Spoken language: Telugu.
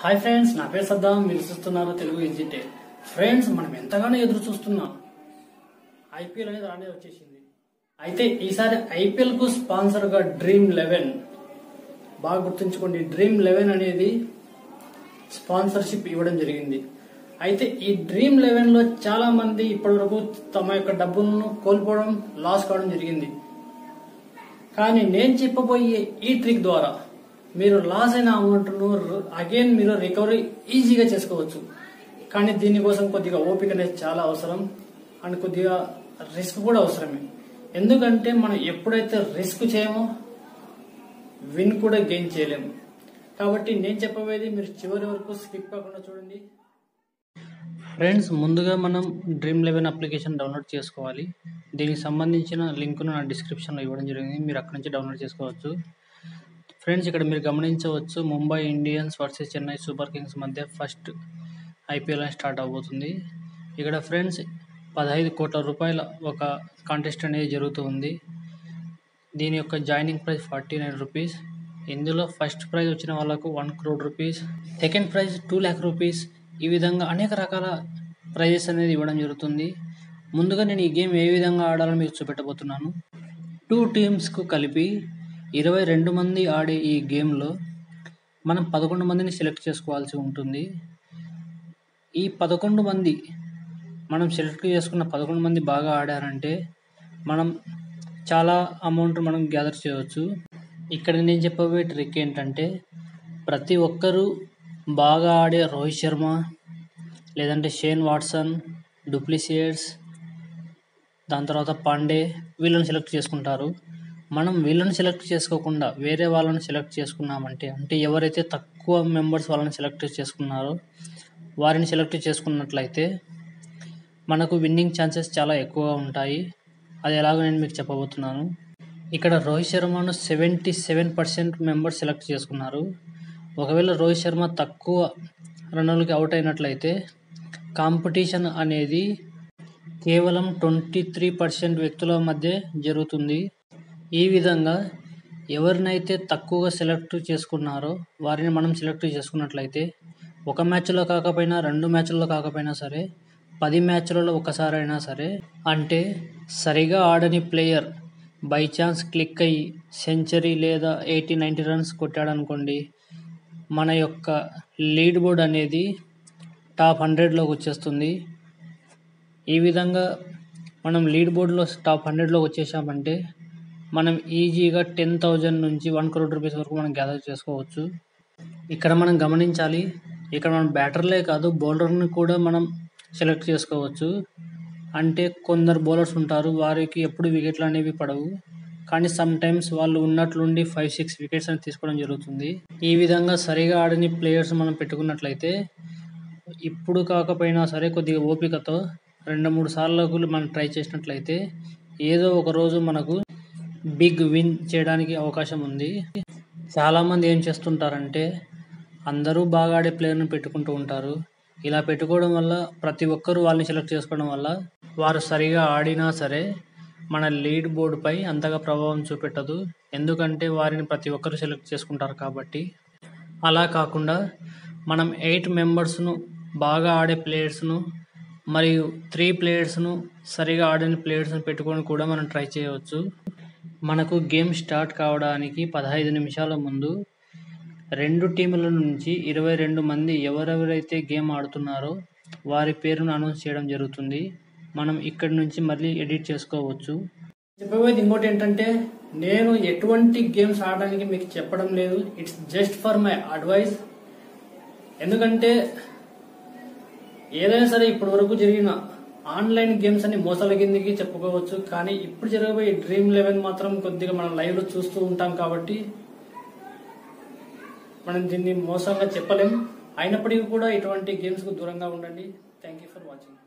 హాయ్ ఫ్రెండ్స్ నా పేరు సద్దాం మీరు చూస్తున్నారు తెలుగు ఎగ్జిటే ఫ్రెండ్స్ మనం ఎంతగానో ఎదురు చూస్తున్నాం ఐపీఎల్ అనేది రానే వచ్చేసింది అయితే ఈసారి ఐపీఎల్ కు స్పాన్సర్ గా డ్రీమ్ లెవెన్ బాగా గుర్తుంచుకోండి డ్రీమ్ లెవెన్ అనేది స్పాన్సర్షిప్ ఇవ్వడం జరిగింది అయితే ఈ డ్రీమ్ లెవెన్ లో చాలా మంది ఇప్పటివరకు తమ యొక్క డబ్బులను కోల్పోవడం లాస్ కావడం జరిగింది కానీ నేను చెప్పబోయే ఈ ట్రిక్ ద్వారా మీరు లాస్ అయిన అమౌంట్ను అగైన్ మీరు రికవరీ ఈజీగా చేసుకోవచ్చు కానీ దీనికోసం కొద్దిగా ఓపిక అనేది చాలా అవసరం అండ్ కొద్దిగా రిస్క్ కూడా అవసరమే ఎందుకంటే మనం ఎప్పుడైతే రిస్క్ చేయమో విన్ కూడా గెయిన్ చేయలేము కాబట్టి నేను చెప్పబోయేది మీరు చివరి వరకు స్కిప్ కాకుండా చూడండి ఫ్రెండ్స్ ముందుగా మనం డ్రీమ్ లెవెన్ అప్లికేషన్ డౌన్లోడ్ చేసుకోవాలి దీనికి సంబంధించిన లింక్ను నా డిస్క్రిప్షన్లో ఇవ్వడం జరిగింది మీరు అక్కడి నుంచి డౌన్లోడ్ చేసుకోవచ్చు ఫ్రెండ్స్ ఇక్కడ మీరు గమనించవచ్చు Mumbai Indians versus Chennai super kings మధ్య ఫస్ట్ ఐపీఎల్ స్టార్ట్ అవబోతుంది ఇక్కడ ఫ్రెండ్స్ పదహైదు కోట్ల రూపాయల ఒక కాంటెస్ట్ అనేది జరుగుతుంది దీని యొక్క joining price forty nine rupees ఇందులో ఫస్ట్ ప్రైజ్ వచ్చిన వాళ్ళకు one crore rupees second prize two lakh rupees ఈ విధంగా అనేక రకాల ప్రైజెస్ అనేది ఇవ్వడం జరుగుతుంది ముందుగా నేను ఈ గేమ్ ఏ విధంగా ఆడాలో మీకు చూపెట్టబోతున్నాను టూ టీమ్స్కు కలిపి ఇరవై రెండు మంది ఆడే ఈ గేమ్లో మనం పదకొండు మందిని సెలెక్ట్ చేసుకోవాల్సి ఉంటుంది ఈ పదకొండు మంది మనం సెలెక్ట్ చేసుకున్న పదకొండు మంది బాగా ఆడారంటే మనం చాలా అమౌంట్ మనం గ్యాదర్ చేయవచ్చు ఇక్కడ నేను చెప్పబోయే ట్రిక్ ఏంటంటే ప్రతి ఒక్కరూ బాగా ఆడే రోహిత్ శర్మ లేదంటే షేన్ వాట్సన్ డూప్లిసియర్స్ దాని తర్వాత పాండే వీళ్ళని సెలెక్ట్ చేసుకుంటారు మనం వీళ్ళని సెలెక్ట్ చేసుకోకుండా వేరే వాళ్ళని సెలెక్ట్ చేసుకున్నామంటే అంటే ఎవరైతే తక్కువ మెంబర్స్ వాళ్ళని సెలెక్ట్ చేసుకున్నారో వారిని సెలెక్ట్ చేసుకున్నట్లయితే మనకు విన్నింగ్ ఛాన్సెస్ చాలా ఎక్కువగా ఉంటాయి అది ఎలాగో నేను మీకు చెప్పబోతున్నాను ఇక్కడ రోహిత్ శర్మను seventy seven percent members select చేసుకున్నారు ఒకవేళ రోహిత్ శర్మ తక్కువ రన్నులకి అవుట్ అయినట్లయితే కాంపిటీషన్ అనేది కేవలం ట్వంటీ త్రీ పర్సెంట్ వ్యక్తుల మధ్య జరుగుతుంది ఈ విధంగా ఎవరినైతే తక్కువగా సెలెక్ట్ చేసుకున్నారో వారిని మనం సెలెక్ట్ చేసుకున్నట్లయితే ఒక మ్యాచ్లో కాకపోయినా రెండు మ్యాచ్ల్లో కాకపోయినా సరే పది మ్యాచ్లలో ఒకసారైనా సరే అంటే సరిగా ఆడని ప్లేయర్ బై ఛాన్స్ క్లిక్ అయ్యి సెంచరీ లేదా ఎయిటీ నైంటీ రన్స్ కొట్టాడనుకోండి మన యొక్క లీడ్ బోర్డ్ అనేది టాప్ హండ్రెడ్లోకి వచ్చేస్తుంది ఈ విధంగా మనం లీడ్ బోర్డులో టాప్ హండ్రెడ్లోకి వచ్చేసామంటే మనం ఈజీగా టెన్ థౌజండ్ నుంచి వన్ క్రోడ్ రూపీస్ వరకు మనం గ్యాదర్ చేసుకోవచ్చు ఇక్కడ మనం గమనించాలి ఇక్కడ మనం బ్యాటర్లే కాదు బౌలర్ని కూడా మనం సెలెక్ట్ చేసుకోవచ్చు అంటే కొందరు బౌలర్స్ ఉంటారు వారికి ఎప్పుడు వికెట్లు అనేవి పడవు కానీ సమ్ టైమ్స్ వాళ్ళు ఉన్నట్లుండి ఫైవ్ సిక్స్ వికెట్స్ అని తీసుకోవడం జరుగుతుంది ఈ విధంగా సరిగా ఆడని ప్లేయర్స్ మనం పెట్టుకున్నట్లయితే ఇప్పుడు కాకపోయినా సరే కొద్దిగా ఓపికతో రెండు మూడు సార్లకు మనం ట్రై చేసినట్లయితే ఏదో ఒక రోజు మనకు బిగ్ విన్ చేయడానికి అవకాశం ఉంది చాలామంది ఏం చేస్తుంటారంటే అందరూ బాగా ఆడే ప్లేయర్ని పెట్టుకుంటూ ఉంటారు ఇలా పెట్టుకోవడం వల్ల ప్రతి ఒక్కరూ వాళ్ళని సెలెక్ట్ చేసుకోవడం వల్ల వారు సరిగా ఆడినా సరే మన లీడ్ బోర్డుపై అంతగా ప్రభావం చూపెట్టదు ఎందుకంటే వారిని ప్రతి ఒక్కరు సెలెక్ట్ చేసుకుంటారు కాబట్టి అలా కాకుండా మనం ఎయిట్ మెంబర్స్ను బాగా ఆడే ప్లేయర్స్ను మరియు త్రీ ప్లేయర్స్ను సరిగా ఆడని ప్లేయర్స్ను పెట్టుకొని కూడా మనం ట్రై చేయవచ్చు మనకు గేమ్ స్టార్ట్ కావడానికి పదహైదు నిమిషాల ముందు రెండు టీముల నుంచి ఇరవై రెండు మంది ఎవరెవరైతే గేమ్ ఆడుతున్నారో వారి పేరును అనౌన్స్ చేయడం జరుగుతుంది మనం ఇక్కడి నుంచి మళ్ళీ ఎడిట్ చేసుకోవచ్చు చెప్పబోయేది ఇంకోటి ఏంటంటే నేను ఎటువంటి గేమ్స్ ఆడడానికి మీకు చెప్పడం లేదు it's just for my advice ఎందుకంటే ఏదైనా సరే ఇప్పటి వరకు జరిగిన ఆన్లైన్ గేమ్స్ అన్ని మోసాల కిందకి చెప్పుకోవచ్చు కానీ ఇప్పుడు జరగబోయే డ్రీమ్ లెవెన్ మాత్రం కొద్దిగా మనం లైవ్ లో చూస్తూ ఉంటాం కాబట్టి మనం దీన్ని మోసంగా చెప్పలేం అయినప్పటికీ కూడా ఇటువంటి గేమ్స్ కు దూరంగా ఉండండి థ్యాంక్ యూ ఫర్ వాచింగ్